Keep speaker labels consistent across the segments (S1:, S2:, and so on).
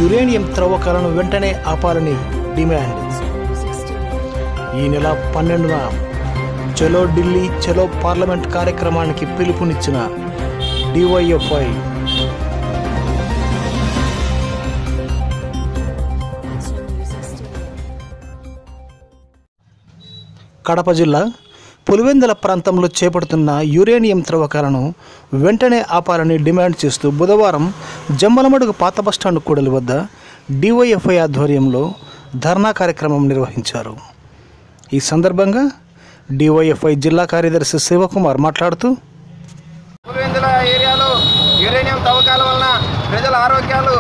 S1: uranium త్రవ్వకాలను వెంటనే ఆపాలని demand ఈ నెల పన్నెండున చలో ఢిల్లీ చలో పార్లమెంట్ కార్యక్రమానికి పిలుపునిచ్చిన డివైఎఫ్ఐ కడప జిల్లా పులివెందుల ప్రాంతంలో చేపడుతున్న యురేనియం త్రవ్వకాలను వెంటనే ఆపాలని డిమాండ్ చేస్తూ బుధవారం జమ్మలమడుగు పాత బస్టాండ్ కూడలి వద్ద డివైఎఫ్ఐ ఆధ్వర్యంలో ధర్నా కార్యక్రమం నిర్వహించారు ఈ సందర్భంగా డివైఎఫ్ఐ జిల్లా కార్యదర్శి శివకుమార్ మాట్లాడుతూ
S2: పులివెందుల ఏరియాలో యురేనియం తవ్వకాల వలన ప్రజల ఆరోగ్యాలు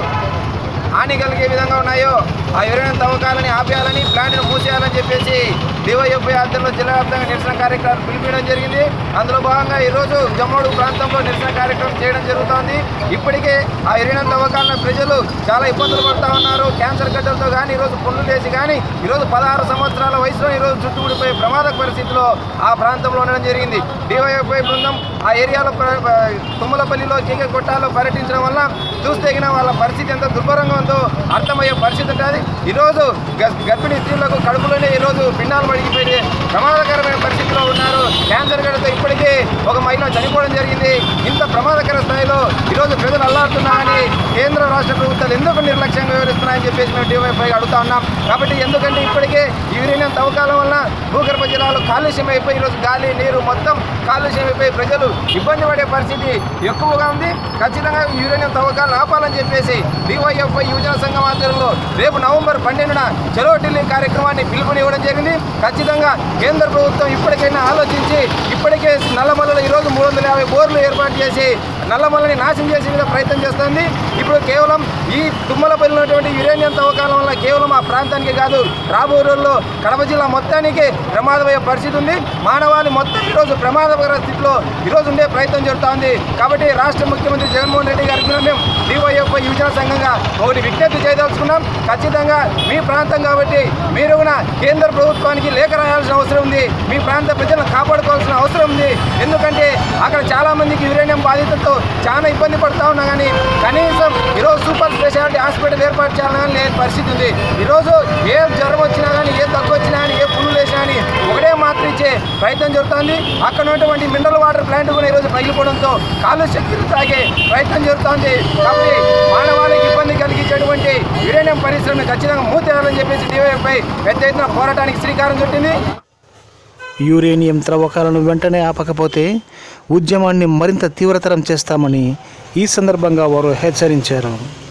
S2: హాని కలిగే విధంగా ఉన్నాయో ఆ యురేనియం తవ్వకాలని ఆపేయాలని ప్లాంట్ను మూసేయాలని చెప్పేసి డివైఎఫ్ఐ ఆధ్వర్యంలో జిల్లా వ్యాప్తంగా నిరసన కార్యక్రమం పిలిపించడం జరిగింది అందులో భాగంగా ఈరోజు జమ్మోడు ప్రాంతంలో నిరసన కార్యక్రమం చేయడం జరుగుతోంది ఇప్పటికే ఆ యురేనియం తవ్వకాలను ప్రజలు చాలా ఇబ్బందులు పడుతూ ఉన్నారు క్యాన్సర్ గడ్డలతో కానీ ఈరోజు పుండ్లు లేచి కానీ ఈరోజు పదహారు సంవత్సరాల వయసులో ఈరోజు చుట్టుముడిపోయే ప్రమాదక పరిస్థితిలో ఆ ప్రాంతంలో ఉండడం జరిగింది డివైఎఫ్ఐ బృందం ఆ ఏరియాలో ప్ర- ప్ర- తుమ్మలపల్లిలో కేకే కొట్టాలో పర్యటించడం వల్ల చూస్తేగిన వాళ్ళ పరిస్థితి ఎంత దుర్భరంగా ఉందో అర్థమయ్యే పరిస్థితి ఉంటుంది ఈరోజు గ- గర్భిణీ స్త్రీలకు కడుపులోనే ఈరోజు పిండాలు మడిగిపోయి ప్రమాదకరమైన పరిస్థితిలో ఉన్నారు క్యాన్సర్ గడతో ఇప్పటికే ఒక మహిళ చనిపోవడం జరిగింది ఇంత ప్రమాదకర స్థాయిలో ఈరోజు ప్రజలు అల్లాడుతున్నారని కేంద్ర రాష్ట్ర ప్రభుత్వాలు ఎందుకు నిర్లక్ష్యంగా వివరిస్తున్నాయని చెప్పేసి మేము డివైఫై అడుగుతా ఉన్నాం కాబట్టి ఎందుకంటే ఇప్పటికే ఈ యురేనియం తవ్వకాలం వల్ల భూగర్భ జలాలు కాలుష్యం అయిపోయి ఈరోజు గాలి నీరు మొత్తం కాలుష్యం అయిపోయి ప్రజలు ఇబ్బంది పడే పరిస్థితి ఎక్కువగా ఉంది ఖచ్చితంగా ఈ యురేనియం తవ్వకాలను ఆపాలని చెప్పేసి డివైఎఫ్ఐ యువజన సంఘం ఆధ్వర్యంలో రేపు నవంబర్ పన్నెండున చలో ఢిల్లీ కార్యక్రమాన్ని పిలుపునివ్వడం జరిగింది ఖచ్చితంగా కేంద్ర ప్రభుత్వం ఇప్పటికైనా ఆలోచించి ఇప్పటికే నల్లమల్లలో ఈరోజు మూడు వందల యాభై బోర్లు ఏర్పాటు చేసి నల్లమల్లని నాశనం చేసే విధంగా ప్రయత్నం చేస్తుంది ఇప్పుడు కేవలం ఈ తుమ్మలపల్లి ఉన్నటువంటి యురేనియం తవ్వకాలం వల్ల కేవలం ఆ ప్రాంతానికి కాదు రాబోయే రోజుల్లో కడప జిల్లా మొత్తానికి ప్రమాదమయ్యే పరిస్థితి ఉంది మానవాళి మొత్తం ఈరోజు ప్రమాదకర స్థితిలో ఈరోజు ఉండే ప్రయత్నం జరుగుతూ ఉంది కాబట్టి రాష్ట్ర ముఖ్యమంత్రి జగన్మోహన్ రెడ్డి గారికి మేము డివైఎఫ్ఐ యువజన సంఘంగా ఒకటి విజ్ఞప్తి చేయదలుచుకున్నాం ఖచ్చితంగా మీ ప్రాంతం కాబట్టి మీరు కూడా కేంద్ర ప్రభుత్వానికి లేఖ రాయాల్సిన అవసరం ఉంది మీ ప్రాంత ప్రజలను కాపాడుకోవాల్సిన అవసరం ఉంది ఎందుకంటే అక్కడ చాలా మందికి యురేనియం బాధితులతో చాలా ఇబ్బంది పడుతూ ఉన్నా కానీ కనీసం ఈరోజు సూపర్ స్పెషాలిటీ హాస్పిటల్ ఏర్పాటు చేయాలని కానీ లేని పరిస్థితి ఉంది ఈరోజు ఏ జ్వరం వచ్చినా కానీ ఏ తక్కువ వచ్చినా కానీ ఏ పుల్లు వేసినా కానీ ఒకటే మాత్ర ఇచ్చే ప్రయత్నం జరుగుతోంది అక్కడ ఉన్నటువంటి మినరల్ వాటర్ ప్లాంట్ కూడా ఈరోజు పగిలిపోవడంతో కాలుష్య నీరు తాగే ప్రయత్నం జరుగుతోంది కాబట్టి మానవాళికి ఇబ్బంది కలిగించేటువంటి యురేనియం పరిశ్రమను ఖచ్చితంగా మూతేయాలని చెప్పేసి డివైఎఫ్ఐ పెద్ద ఎత్తున పోరాటానికి శ్రీకారం చుట్టింది
S1: యురేనియం త్రవ్వకాలను వెంటనే ఆపకపోతే ఉద్యమాన్ని మరింత తీవ్రతరం చేస్తామని ఈ సందర్భంగా వారు హెచ్చరించారు